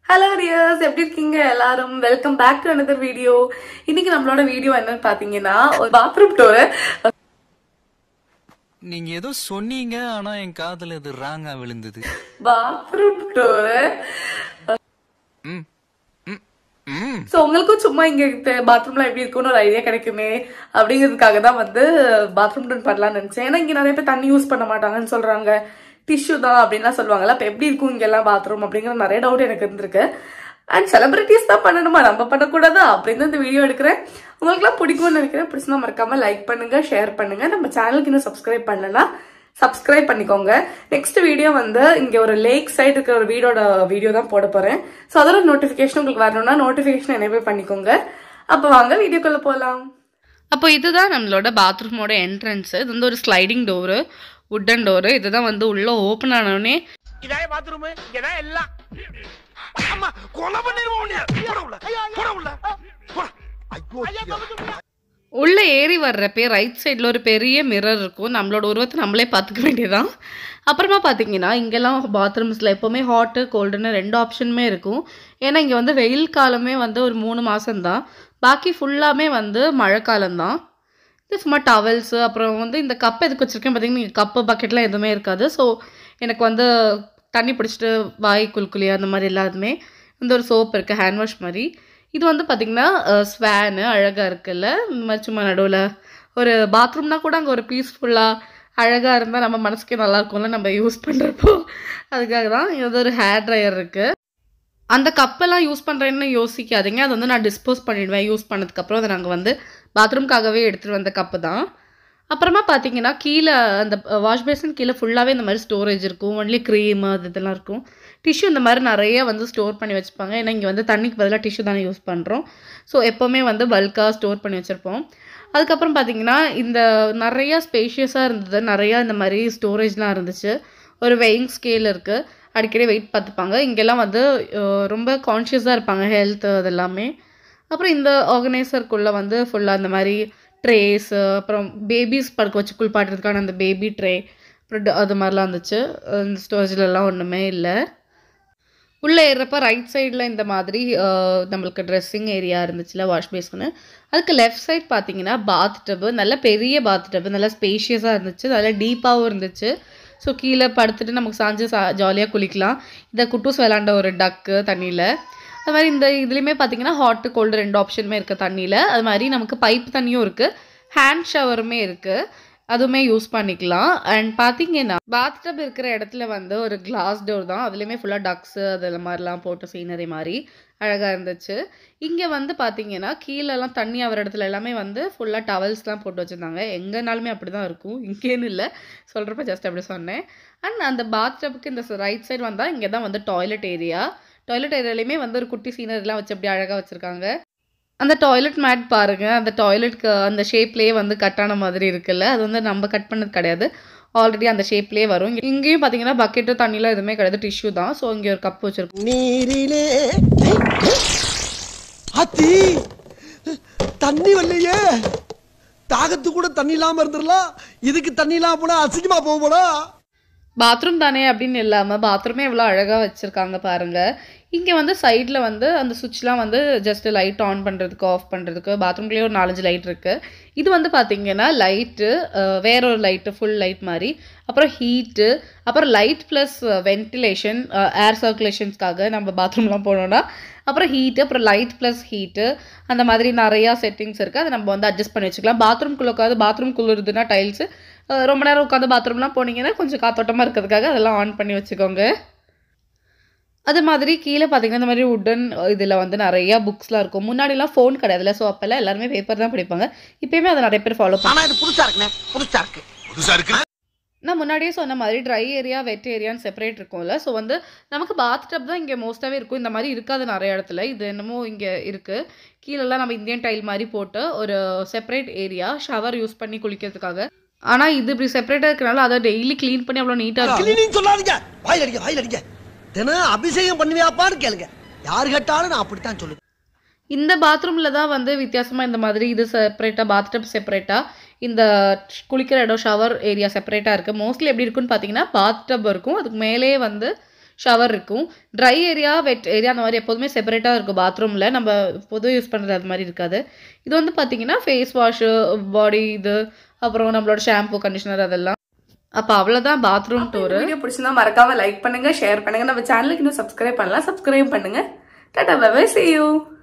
Hello rears எப்படி இருக்கீங்க எல்லாரும் welcome back to another video இன்னைக்கு நம்மளோட வீடியோ என்னன்னு பாத்தீங்கன்னா ஒரு பாத்ரூம் டோர் நீங்க ஏதோ சொன்னீங்க ஆனா என் காதுல இது ராங்கா விழுந்தது பாத்ரூம் டோர் ம் ம் ம் ஸோ உங்களுக்கும் சும்மா இங்க பாத்ரூம்லாம் எப்படி இருக்கும்னு ஒரு ஐடியா கிடைக்குமே அப்படிங்கிறதுக்காக தான் வந்து பாத்ரூம் டோர் பண்ணலாம்னு நினைச்சேன் ஏன்னா இங்க நிறைய பேர் தண்ணி யூஸ் பண்ண மாட்டாங்கன்னு சொல்றாங்க டிஷ்யூ தான் அப்படின்லாம் சொல்லுவாங்கல்ல அப்போ எப்படி இருக்கும் இங்கெல்லாம் பாத்ரூம் அப்படிங்கிற நிறைய டவுட் எனக்கு இருந்திருக்கு அண்ட் செலிபிரிட்டிஸ் தான் பண்ணணுமா நம்ம பண்ணக்கூடாதா அப்படின்னு தான் இந்த வீடியோ எடுக்கிறேன் உங்களுக்குலாம் பிடிக்கும்னு நினைக்கிறேன் பிடிச்சினா மறக்காம லைக் பண்ணுங்க ஷேர் பண்ணுங்க நம்ம சேனலுக்கு இன்னும் சப்ஸ்கிரைப் பண்ணலன்னா சப்ஸ்கிரைப் பண்ணிக்கோங்க நெக்ஸ்ட் வீடியோ வந்து இங்க ஒரு லேக் சைடு இருக்கிற ஒரு வீடோட வீடியோ தான் போட போறேன் ஸோ அதோட நோட்டிஃபிகேஷன் உங்களுக்கு வரணும்னா நோட்டிஃபிகேஷன் எனேபிள் பண்ணிக்கோங்க அப்போ வாங்க வீடியோக்குள்ள போகலாம் அப்போ இதுதான் நம்மளோட பாத்ரூமோட என்ட்ரன்ஸ் இது வந்து ஒரு ஸ்லைடிங் டோரு உட்டன் டோரு இதுதான் வந்து உள்ள ஓப்பன் ஆனோடனே இதாய பாத்ரூம் இங்கதான் எல்லாம் அம்மா கொலை பண்ணிருவோம் உன்னைய. போடா உள்ள போடா உள்ள போடா. ஐயோ உள்ள ஏறி வர்றப்பே ரைட் சைடில் ஒரு பெரிய மிரர் இருக்கும் நம்மளோட உருவத்தை நம்மளே பார்த்துக்க வேண்டியதான் அப்புறமா பார்த்தீங்கன்னா இங்கெல்லாம் பாத்ரூம்ஸில் எப்போவுமே ஹாட்டு கோல்டுன்னு ரெண்டு ஆப்ஷனுமே இருக்கும் ஏன்னா இங்கே வந்து வெயில் காலமே வந்து ஒரு மூணு மாதம்தான் பாக்கி ஃபுல்லாமே வந்து மழை காலம்தான் இது சும்மா டவல்ஸு அப்புறம் வந்து இந்த கப் எதுக்கு வச்சுருக்கேன் பார்த்தீங்கன்னா இங்கே கப்பு பக்கெட்லாம் எதுவுமே இருக்காது ஸோ எனக்கு வந்து தண்ணி பிடிச்சிட்டு வாய் குல்குலி அந்த மாதிரி எல்லாத்துமே இந்த ஒரு சோப் இருக்குது ஹேண்ட் வாஷ் மாதிரி இது வந்து பார்த்திங்கன்னா ஸ்வேனு அழகாக இருக்குல்ல இந்த மாதிரி சும்மா நடுவில் ஒரு பாத்ரூம்னா கூட அங்கே ஒரு பீஸ்ஃபுல்லாக அழகாக இருந்தால் நம்ம மனசுக்கே நல்லா இருக்கும்ல நம்ம யூஸ் பண்ணுறப்போ அதுக்காக தான் இது ஒரு ஹேர் ட்ரையர் இருக்குது அந்த கப்பெல்லாம் யூஸ் பண்ணுறேன்னு யோசிக்காதீங்க அதை வந்து நான் டிஸ்போஸ் பண்ணிடுவேன் யூஸ் பண்ணதுக்கப்புறம் அதை நாங்கள் வந்து பாத்ரூம்காகவே எடுத்துகிட்டு வந்த கப்பு தான் அப்புறமா பார்த்தீங்கன்னா கீழே அந்த வாஷ் பேசின் கீழே ஃபுல்லாகவே இந்த மாதிரி ஸ்டோரேஜ் இருக்கும் ஒன்லி க்ரீம் அது இதெல்லாம் இருக்கும் டிஷ்யூ இந்த மாதிரி நிறைய வந்து ஸ்டோர் பண்ணி வச்சுப்பாங்க ஏன்னா இங்கே வந்து தண்ணிக்கு பதிலாக டிஷ்யூ தானே யூஸ் பண்ணுறோம் ஸோ எப்போவுமே வந்து பல்காக ஸ்டோர் பண்ணி வச்சுருப்போம் அதுக்கப்புறம் பார்த்தீங்கன்னா இந்த நிறையா ஸ்பேஷியஸாக இருந்தது நிறையா இந்த மாதிரி ஸ்டோரேஜ்லாம் இருந்துச்சு ஒரு வெயிங் ஸ்கேல் இருக்குது அடிக்கடி வெயிட் பார்த்துப்பாங்க இங்கெல்லாம் வந்து அஹ், ரொம்ப கான்ஷியஸாக இருப்பாங்க ஹெல்த் அதெல்லாமே அப்புறம் இந்த ஆர்கனைசருக்குள்ளே வந்து ஃபுல்லாக இந்த மாதிரி ட்ரேஸு அப்புறம் பேபிஸ் படுக்க வச்சு குளிப்பாட்டுறதுக்கான அந்த பேபி ட்ரே அப்புறம் ட- அது மாதிரிலாம் இருந்துச்சு இந்த ஸ்டோரேஜ்லலாம் ஒன்றுமே இல்லை உள்ளே ஏறுறப்ப ரைட் சைடில் இந்த மாதிரி அஹ், நம்மளுக்கு ட்ரெஸ்ஸிங் ஏரியா இருந்துச்சுல வாஷ் பேஸ்னு அதுக்கு லெஃப்ட் சைட் பார்த்தீங்கன்னா பாத் டப்பு நல்ல பெரிய பாத் டப்பு நல்லா ஸ்பேஷியஸாக இருந்துச்சு நல்லா டீப்பாகவும் இருந்துச்சு ஸோ கீழே படுத்துட்டு நமக்கு சாஞ்சு சா ஜாலியாக குளிக்கலாம் இதை குட்டூஸ் விளாண்ட ஒரு டக்கு தண்ணியில் அது மாதிரி இந்த இதுலேயுமே பார்த்தீங்கன்னா ஹாட்டு கோல்டு ரெண்டு ஆப்ஷனுமே இருக்குது தண்ணியில் அது மாதிரி நமக்கு பைப் தண்ணியும் இருக்குது ஹேண்ட் ஷவருமே இருக்குது அதுவுமே யூஸ் பண்ணிக்கலாம் அண்ட் பார்த்தீங்கன்னா பாத்டப் இருக்கிற இடத்துல வந்து ஒரு கிளாஸ் டோர் தான் அதுலேயுமே ஃபுல்லாக டக்ஸு அது மாதிரிலாம் போட்டு சீனரி மாதிரி அழகாக இருந்துச்சு இங்கே வந்து பார்த்தீங்கன்னா கீழெல்லாம் தண்ணி ஆகிற இடத்துல எல்லாமே வந்து ஃபுல்லாக டவல்ஸ்லாம் போட்டு வச்சுருந்தாங்க எங்கேனாலுமே அப்படி தான் இருக்கும் இங்கேன்னு இல்லை சொல்கிறப்ப ஜஸ்ட் அப்படி சொன்னேன் அண்ட் அந்த பாத்டப்புக்கு இந்த ரைட் சைடு வந்தால் இங்கே தான் வந்து டாய்லெட் ஏரியா டாய்லெட் ஏரியாலையுமே வந்து ஒரு குட்டி சீனரிலாம் வச்சு அப்படி அழகாக வச்சுருக்காங்க அந்த டாய்லெட் மேட் பாருங்க அந்த டாய்லெட்க்கு அந்த ஷேப்லேயே வந்து கட்டான மாதிரி இருக்குல்ல அது வந்து நம்ம கட் பண்ணது கிடையாது ஆல்ரெடி அந்த ஷேப்லேயே வரும் இங்க- இங்கேயும் பார்த்தீங்கன்னா பக்கெட்டு தண்ணிலாம் எதுவுமே கிடையாது டிஷ்யூ தான் ஸோ இங்கே ஒரு கப் வச்சிருக்கோம் நீரிலே அத்தி தண்ணி வரலையே தாகத்து கூட தண்ணி இல்லாம இருந்துடலாம் இதுக்கு தண்ணி இல்லாம போனா அசிங்கமா போக போனா பாத்ரூம் தானே அப்படின்னு இல்லாமல் பாத்ரூமே எவ்வளோ அழகாக வச்சுருக்காங்க பாருங்க இங்கே வந்து சைடில் வந்து அந்த சுவிட்ச்லாம் வந்து ஜஸ்ட் லைட் ஆன் பண்ணுறதுக்கு ஆஃப் பண்ணுறதுக்கு பாத்ரூம்லேயே ஒரு நாலஞ்சு லைட் இருக்குது இது வந்து பார்த்தீங்கன்னா லைட்டு வேற ஒரு லைட்டு ஃபுல் லைட் மாதிரி அப்புறம் ஹீட்டு அப்புறம் லைட் ப்ளஸ் வென்டிலேஷன் ஏர் சர்க்குலேஷன்ஸ்க்காக நம்ம பாத்ரூம்லாம் போனோம்னா அப்புறம் ஹீட்டு அப்புறம் லைட் ப்ளஸ் ஹீட்டு அந்த மாதிரி நிறையா செட்டிங்ஸ் இருக்குது அதை நம்ம வந்து அட்ஜஸ்ட் பண்ணி வச்சுக்கலாம் பாத்ரூம்குள்ளே உட்காந்து பாத்ரூம் குளிருதுன்னா டைல்ஸு ரொம்ப நேரம் உட்காந்து பாத்ரூம்லாம் போனீங்கன்னா கொஞ்சம் காத்தோட்டமாக இருக்கிறதுக்காக அதெல்லாம் ஆன் பண்ணி வச்சுக்கோங்க அது மாதிரி கீழே பார்த்தீங்கன்னா இந்த மாதிரி உட்டன் இதில் வந்து நிறைய புக்ஸ்லாம் இருக்கும் முன்னாடிலாம் ஃபோன் கிடையாதுல்ல ஸோ அப்போல்லாம் எல்லாருமே பேப்பர் தான் படிப்பாங்க இப்போயுமே அதை நிறைய பேர் ஃபாலோ ஆனா இது புதுசா இருக்குண்ணே புதுசா இருக்கு புதுசா இருக்கு நான் முன்னாடியே சொன்ன மாதிரி ட்ரை ஏரியா வெட் ஏரியான்னு செப்பரேட் இருக்கும்ல ஸோ வந்து நமக்கு பாத் டப் தான் இங்கே மோஸ்ட்டாகவே இருக்கும் இந்த மாதிரி இருக்காது நிறைய இடத்துல இது என்னமோ இங்கே இருக்குது கீழெல்லாம் நம்ம இந்தியன் டைல் மாதிரி போட்டு ஒரு செப்பரேட் ஏரியா ஷவர் யூஸ் பண்ணி குளிக்கிறதுக்காக ஆனால் இது இப்படி செப்பரேட்டாக இருக்கனால அதை டெய்லி க்ளீன் பண்ணி அவ்வளோ நீட்டாக இருக்கும் கிளீனிங் சொல்லாதீங்க வாயில் அடிங்க வாயில் அடிங்க தினம் அபிஷேகம் பண்ணுவியாப்பான்னு கேளுங்க யாரு கேட்டாலும் நான் அப்படித்தான் சொல்லுவேன் இந்த பாத்ரூமில் தான் வந்து வித்தியாசமாக இந்த மாதிரி இது செப்பரேட்டாக பாத்டப் செப்பரேட்டாக இந்த குளிக்கிற இடம் ஷவர் ஏரியா செப்பரேட்டாக இருக்குது மோஸ்ட்லி எப்படி இருக்குன்னு பார்த்தீங்கன்னா பாத்டப் இருக்கும் அதுக்கு மேலேயே வந்து ஷவர் இருக்கும் ட்ரை ஏரியா வெட் ஏரியா அந்த மாதிரி எப்போதுமே செப்பரேட்டாக இருக்கும் பாத்ரூமில் நம்ம பொது யூஸ் பண்ணுறது அது மாதிரி இருக்காது இது வந்து பார்த்தீங்கன்னா ஃபேஸ் வாஷு பாடி இது அப்புறம் நம்மளோட ஷாம்பு கண்டிஷனர் அதெல்லாம் அப்போ அவ்வளோதான் பாத்ரூம் டூரு வீடியோ பிடிச்சிருந்தா மறக்காம லைக் பண்ணுங்க ஷேர் பண்ணுங்க நம்ம சேனலுக்கு இன்னும் சப்ஸ்கிரைப் பண்ணலாம் சப்ஸ்கிரைப் பண்ணுங்க டாடா பை see you